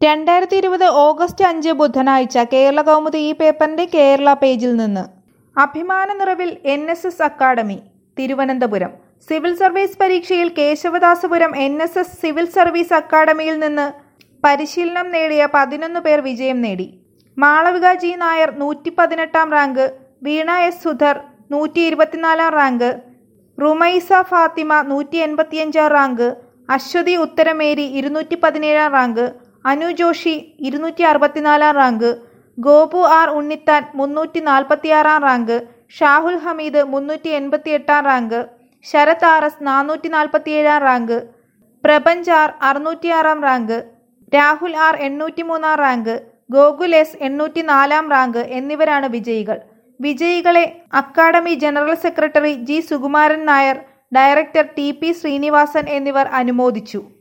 രണ്ടായിരത്തി ഇരുപത് ഓഗസ്റ്റ് അഞ്ച് ബുധനാഴ്ച കേരള കൗമുദി ഈ പേപ്പറിന്റെ കേരള പേജിൽ നിന്ന് അഭിമാന നിറവിൽ N S S academy Thiruvananthapuram civil service പരീക്ഷയിൽ Kesavadasapuram N S S civil service അക്കാദമിയിൽ നിന്ന് പരിശീലനം നേടിയ പതിനൊന്ന് പേർ വിജയം നേടി മാളവിക ജി നായർ നൂറ്റി പതിനെട്ടാം റാങ്ക് വീണ എസ് സുധർ നൂറ്റി ഇരുപത്തിനാലാം റാങ്ക് റുമൈസ ഫാത്തിമ നൂറ്റി എൺപത്തിയഞ്ചാം റാങ്ക് അശ്വതി ഉത്തരമേരി ഇരുന്നൂറ്റി പതിനേഴാം റാങ്ക് അനു ജോഷി ഇരുന്നൂറ്റി അറുപത്തിനാലാം റാങ്ക് ഗോപു ആർ ഉണ്ണിത്താൻ മുന്നൂറ്റി നാൽപ്പത്തിയാറാം റാങ്ക് ഷാഹുൽ ഹമീദ് മുന്നൂറ്റി എൺപത്തി എട്ടാം റാങ്ക് ശരത് ആർ എസ് നാനൂറ്റി നാൽപ്പത്തിയേഴാം റാങ്ക് പ്രപഞ്ച് ആർ അറുന്നൂറ്റിയാറാം റാങ്ക് രാഹുൽ ആർ എണ്ണൂറ്റി മൂന്നാം റാങ്ക് ഗോകുൽ എസ് എണ്ണൂറ്റി നാലാം റാങ്ക് എന്നിവരാണ് വിജയികൾ വിജയികളെ academy general secretary G Sukumaran Nair director T P Srinivasan എന്നിവർ അനുമോദിച്ചു